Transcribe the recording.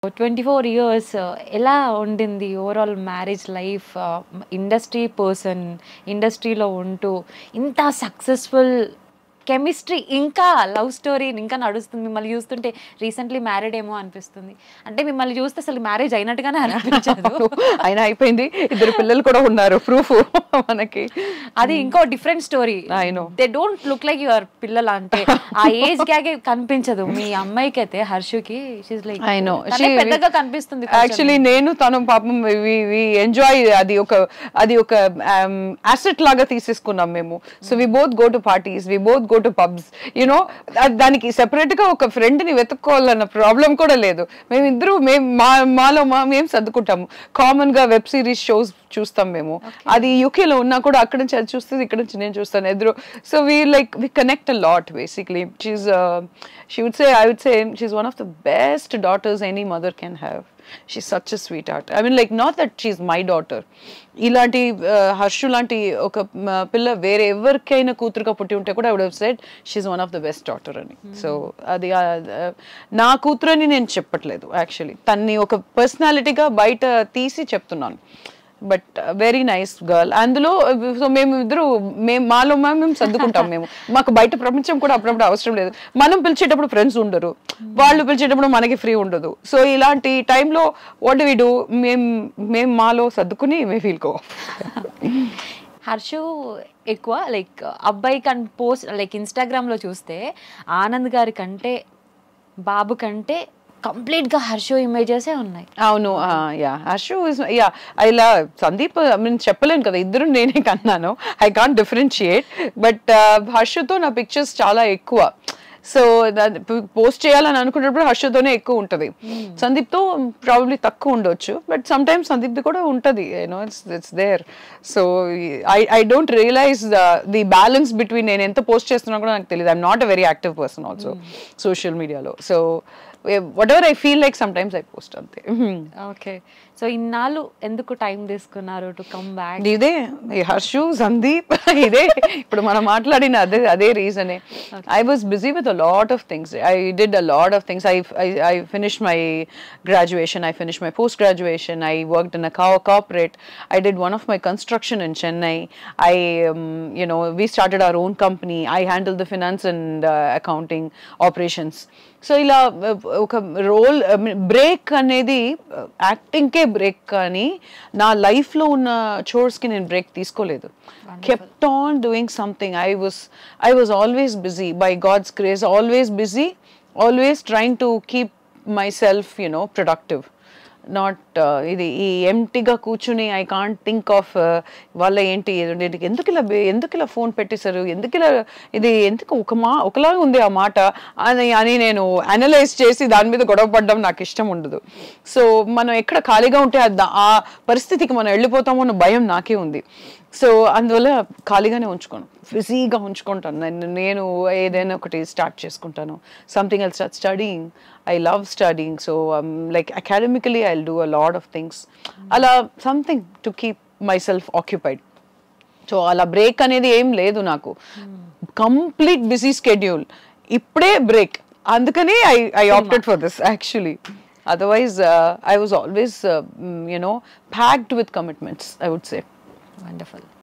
Twenty four years ఎలా ఉండింది overall marriage life industry person ఇండస్ట్రీలో ఉంటూ ఇంత సక్సెస్ఫుల్ కెమిస్ట్రీ ఇంకా లవ్ స్టోరీ ఇంకా నడుస్తుంది మిమ్మల్ని చూస్తుంటే రీసెంట్లీ మ్యారీడ్ ఏమో అనిపిస్తుంది అంటే మిమ్మల్ని చూస్తే అసలు మ్యారేజ్ అయినట్టుగానే అనిపించదు ఆయన అయిపోయింది ఇద్దరు పిల్లలు కూడా ఉన్నారు ప్రూఫ్ మనకి అది ఇంకో different story I know. They don't look like your పిల్లలు అంటే ఆ ఏజ్ గ్యాగే కనిపించదు మీ అమ్మాయికి అయితే హర్షుకి షీస్ లైక్ ఐ నో పెద్దగా కనిపిస్తుంది కొంచెం. యాక్చువల్లీ నేను తను పాపం వి ఎంజాయ్ అది ఒక అది ఒక అసెట్ లాగా తీసేసుకున్నాం మేము so we both go to parties we both go to pubs you know దానికి సెపరేట్ గా ఒక ఫ్రెండ్ ని వెతుక్కోవాలన్న ప్రాబ్లం కూడా లేదు మేము ఇద్దరు మేము మా మాలో మా మేము సర్దుకుంటాము కామన్ గా వెబ్ సిరీస్ షోస్ చూస్తాం మేము అది UK లో ఉన్నా కూడా అక్కడ నుంచి అది చూస్తుంది ఇక్కడ నుంచి నేను చూస్తాను ఎదురు so we like we connect a lot basically she she would say I would say she one of the best daughters any mother can have she such a sweet heart I mean like not that she my daughter ఇలాంటి uh, Harshu లాంటి ఒక మ, పిల్ల వేరే ఎవరికైనా కూతురుగా పుట్టి ఉంటే కూడా I would said she one of the best daughter అని సో అది uh, uh, నా కూతురు అని నేను చెప్పట్లేదు యాక్చువల్లీ తన్ని ఒక పర్సనాలిటీగా బయట తీసి చెప్తున్నాను బట్ వెరీ నైస్ గర్ల్ అందులో సో మేము ఇద్దరు మేము మాలో మా- మేము సర్దుకుంటాం మేము మాకు బయట ప్రపంచం కూడా అప్పుడప్పుడు అవసరం లేదు మనం పిలిచేటప్పుడు ఫ్రెండ్స్ ఉండరు వాళ్ళు పిలిచేటప్పుడు మనకి ఫ్రీ ఉండదు సో ఇలాంటి టైంలో వాట్ వి డూ మేము మేము మాలో సర్దుకుని మే ఫీల్ గో హర్షు ఎక్కువ లైక్ అబ్బాయి కన్ పోస్ట్ లైక్ ఇన్స్టాగ్రామ్లో చూస్తే ఆనంద్ గారి కంటే బాబు కంటే కంప్లీట్గా హర్షు ఇమేజెసే ఉన్నాయి అవును యా హర్షు యా ఇలా సందీప్ నేను చెప్పలేను కదా ఇద్దరు నేనే కన్నాను ఐ కాంట్ డిఫరెన్షియేట్ బట్ హర్షుతో నా పిక్చర్స్ చాలా ఎక్కువ సో పోస్ట్ చేయాలని అనుకున్నప్పుడు హర్షతోనే ఎక్కువ ఉంటుంది సందీప్తో ప్రాబ్లీ తక్కువ ఉండొచ్చు బట్ సమ్ టైమ్స్ సందీప్ది కూడా ఉంటుంది you know it's it's there so I I don't realise the balance between నేను ఎంత పోస్ట్ చేస్తున్నా కూడా నాకు తెలియదు I'm not a very active person also social మీడియాలో so whatever I feel like sometimes I post అంతే okay so ఇన్నాళ్ళు ఎందుకు టైం తీసుకున్నారు టు కమ్ బ్యాక్ ఇదే ఈ హర్షు సందీప్ ఇదే ఇప్పుడు మనం మాట్లాడిన అదే అదే రీజనే I was busy with a lot of things I did a lot of things I I finish my graduation I finish my post graduation I worked in a corporate I did one of my construction in Chennai I you know we started our own company i handle the finance and uh, accounting operations సో ఇలా uh, ఒక role break అనేది యాక్టింగ్కే break కానీ నా లైఫ్లో ఉన్న చోర్స్కి నేను బ్రేక్ తీసుకోలేదు kept on doing something I was I was always busy by God's grace always busy always trying to keep myself you know productive not ఇది ఈ ఎంటీగా కూర్చుని ఐ కాంట్ థింక్ ఆఫ్ వాళ్ళ ఏంటి ఇది ఎందుకు ఇలా బే- ఎందుకు ఇలా ఫోన్ పెట్టేశారు ఎందుకు ఇలా ఇది ఎందుకు ఒక మా ఒకలాగా ఉంది ఆ మాట అని అని నేను అనలైజ్ చేసి దాని మీద గొడవ పడడం నాకు ఇష్టం ఉండదు సో మనం ఎక్కడ ఖాళీగా ఉంటే ఆ దా- ఆ పరిస్థితికి మనం వెళ్ళిపోతామో అన్న భయం నాకే ఉంది సో అందువల్ల ఖాళీగానే ఉంచుకోను బిజీగా ఉంచుకుంటాను నేను నేను ఏదైనా ఒకటి స్టార్ట్ చేసుకుంటాను something else start studying I love studying so like academically I do a lot of things అలా something to keep myself occupied so అలా బ్రేక్ అనేది ఏం లేదు నాకు కంప్లీట్ బిజీ స్కెడ్యూల్ ఇప్పుడే బ్రేక్ అందుకని I I opted for this actually otherwise I was always you know packed with commitments I would say wonderful